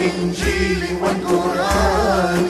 والإنجيل والقرآن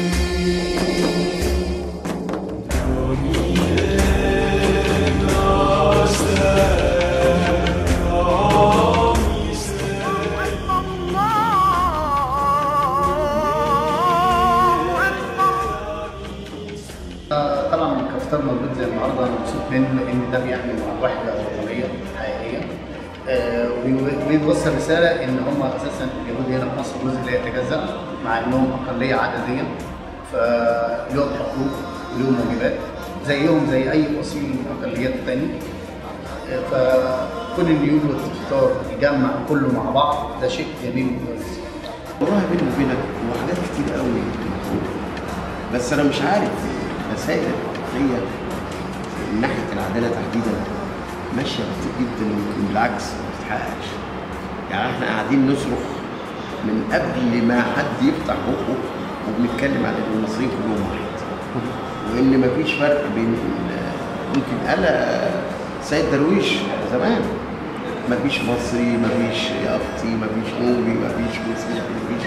طبعا الكفتار موجود زي النهارده انا مبسوط منه لان ده بيعمل وحده وطنيه حقيقيه آه، وبي- وبيوصل رساله ان هم اساسا اليهود هنا في مصر جزء لا يتجزا مع انهم اقليه عدديا فلهم حقوق ولهم واجبات زيهم زي اي اصيل من اقليات تاني آه، فكون ان يجوا الكفتار يجمع كله مع بعض ده شيء جميل وكويس والله بيني وبينك هو حاجات كتير قوي بس انا مش عارف مسائل الحقوقيه من ناحيه العداله تحديدا ماشيه بطيء جدا ويمكن بالعكس ما بتتحققش يعني احنا قاعدين نصرخ من قبل ما حد يفتح بقه وبنتكلم عن ان المصريين كلهم واحد وان مفيش فرق بين يمكن قال سيد درويش زمان مفيش مصري مفيش قبطي مفيش نوبي مفيش مسيحي مفيش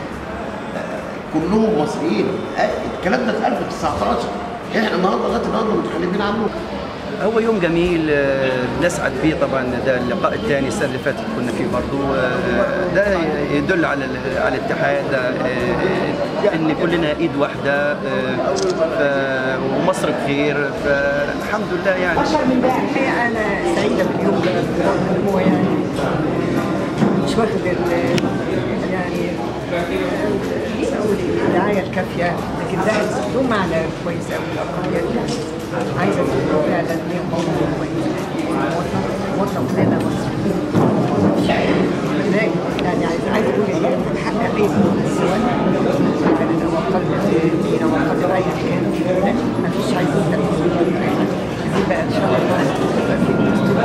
كلهم مصريين آه، الكلام ده اتقال في 19 احنا النهارده لغايه النهارده متخلفين عنه هو يوم جميل آه، بنسعد فيه طبعا ده اللقاء الثاني السنه اللي فاتت كنا فيه برضه آه، ده يدل على ال- على الاتحاد آه، آه، ان كلنا ايد واحده آه، ف- ومصر بخير فالحمد لله يعني أكثر من ده الحقيقة أنا سعيدة باليوم ده إن هو يعني مش واخد ال- يعني أقول الدعاية الكافية لكن ده له معنى كويس أوي الأقليات يعني عايزة تكون فعلا هي موضوع كويس وطن ولادة مصريين ازاي يعني عايز عايز اقول ان هي بتحقق بين السواء كانت او اقل دين او اقل اي كان لكن ما فيش عايزين تمييز عايزين بقى ان شاء الله يبقى في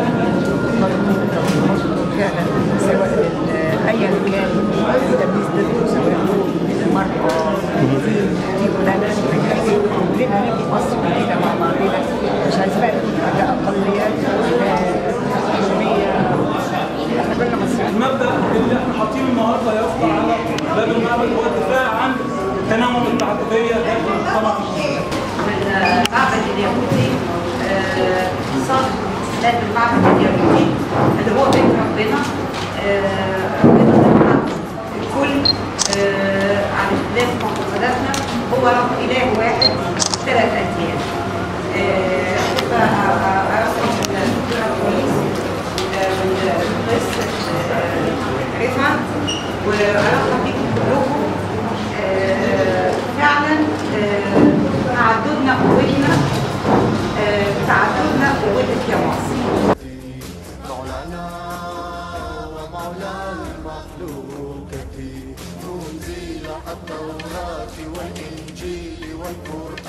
فعلا سواء ال- ايا كان التمييز ضده سواء المرأة الدين دي كلها ناس محتاجين كلنا نبقى مصر كلنا مع بعضنا مش عايز بقى نقول حاجة اقليات اقليمية احنا كلنا مصريين المبدا اللي احنا حاطينه النهارده يفضل على باب المعبد هو الدفاع عن تنوع التعدديه داخل المجتمع المعبد اليهودي آه، صاحب استاد المعبد اليهودي اللي هو بيت ربنا آه، ربنا ده الكل آه، على اختلاف معتقداتنا هو رب اله واحد ثلاث اديان آه، فأرسل الدكتور الرئيس والقس رفعت وأرحب بيكم كلكم آه، فعلا آه، تعددنا قوتنا آه، تعددنا قوتك يا مصر مولانا ومولى المخلوقة منزل التوراة والإنجيل والقرآن